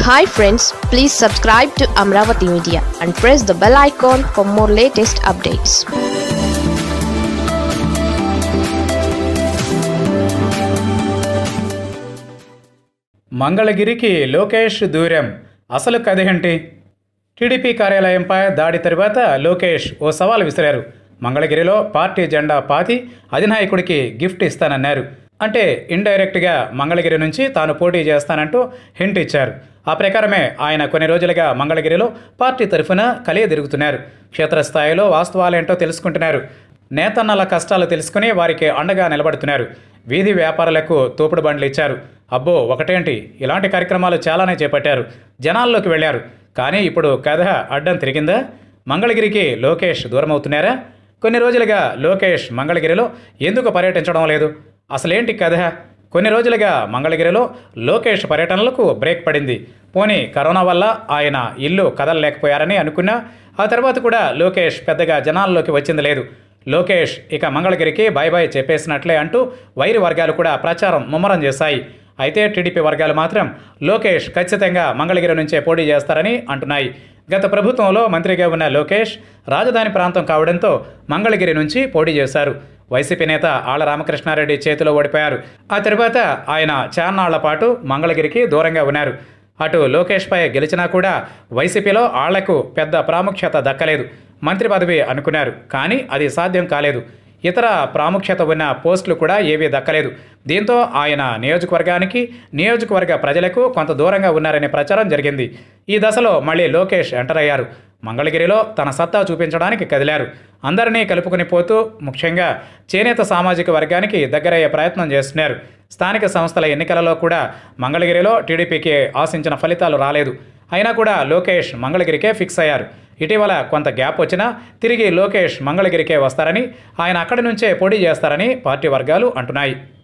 hi friends please subscribe to Amaravati media and press the bell icon for more latest updates మంగళగిరికి లోకేష్ దూరం అసలు కథ ఏంటి టీడీపీ కార్యాలయంపై దాడి తరువాత లోకేష్ ఓ సవాల్ విసిరారు మంగళగిరిలో పార్టీ జెండా పాతి అధినాయకుడికి గిఫ్ట్ ఇస్తానన్నారు అంటే ఇండైరెక్ట్గా మంగళగిరి నుంచి తాను పోటీ చేస్తానంటూ హింట్ ఇచ్చారు ఆ ప్రకారమే ఆయన కొన్ని రోజులుగా మంగళగిరిలో పార్టీ తరఫున కలియ తిరుగుతున్నారు క్షేత్రస్థాయిలో వాస్తవాలేంటో తెలుసుకుంటున్నారు నేతన్నల కష్టాలు తెలుసుకుని వారికి అండగా నిలబడుతున్నారు వీధి వ్యాపారులకు తోపుడు బండ్లు ఇచ్చారు అబ్బో ఒకటేంటి ఇలాంటి కార్యక్రమాలు చాలానే చేపట్టారు జనాల్లోకి వెళ్ళారు కానీ ఇప్పుడు కథ అడ్డం తిరిగిందా మంగళగిరికి లోకేష్ దూరమవుతున్నారా కొన్ని రోజులుగా లోకేష్ మంగళగిరిలో ఎందుకు పర్యటించడం లేదు అసలేంటి కథ కొన్ని రోజులుగా మంగళగిరిలో లోకేష్ పర్యటనలకు బ్రేక్ పడింది పోనీ కరోనా వల్ల ఆయన ఇల్లు కదలలేకపోయారని అనుకున్నా ఆ తర్వాత కూడా లోకేష్ పెద్దగా జనాల్లోకి వచ్చింది లేదు లోకేష్ ఇక మంగళగిరికి బాయ్ బాయ్ చెప్పేసినట్లే అంటూ వైరి వర్గాలు కూడా ప్రచారం ముమ్మరం చేశాయి అయితే టీడీపీ వర్గాలు మాత్రం లోకేష్ ఖచ్చితంగా మంగళగిరి నుంచే పోటీ చేస్తారని అంటున్నాయి గత ప్రభుత్వంలో మంత్రిగా ఉన్న లోకేష్ రాజధాని ప్రాంతం కావడంతో మంగళగిరి నుంచి పోటీ చేశారు వైసీపీ నేత ఆళ్ల రామకృష్ణారెడ్డి చేతిలో ఓడిపోయారు ఆ తర్వాత ఆయన చాన్నాళ్ల పాటు మంగళగిరికి దూరంగా ఉన్నారు అటు లోకేష్పై గెలిచినా కూడా వైసీపీలో ఆళ్లకు పెద్ద ప్రాముఖ్యత దక్కలేదు మంత్రి పదవి అనుకున్నారు కానీ అది సాధ్యం కాలేదు ఇతర ప్రాముఖ్యత ఉన్న పోస్టులు కూడా ఏవీ దక్కలేదు దీంతో ఆయన నియోజకవర్గానికి నియోజకవర్గ ప్రజలకు కొంత దూరంగా ఉన్నారనే ప్రచారం జరిగింది ఈ దశలో మళ్ళీ లోకేష్ ఎంటర్ అయ్యారు మంగళగిరిలో తన సత్తా చూపించడానికి కదిలారు అందరినీ కలుపుకుని పోతూ ముఖ్యంగా చేనేత సామాజిక వర్గానికి దగ్గరయ్యే ప్రయత్నం చేస్తున్నారు స్థానిక సంస్థల ఎన్నికలలో కూడా మంగళగిరిలో టీడీపీకి ఆశించిన ఫలితాలు రాలేదు అయినా కూడా లోకేష్ మంగళగిరికే ఫిక్స్ అయ్యారు ఇటీవల కొంత గ్యాప్ వచ్చినా తిరిగి లోకేష్ మంగళగిరికే వస్తారని ఆయన అక్కడి నుంచే పోటీ చేస్తారని పార్టీ వర్గాలు అంటున్నాయి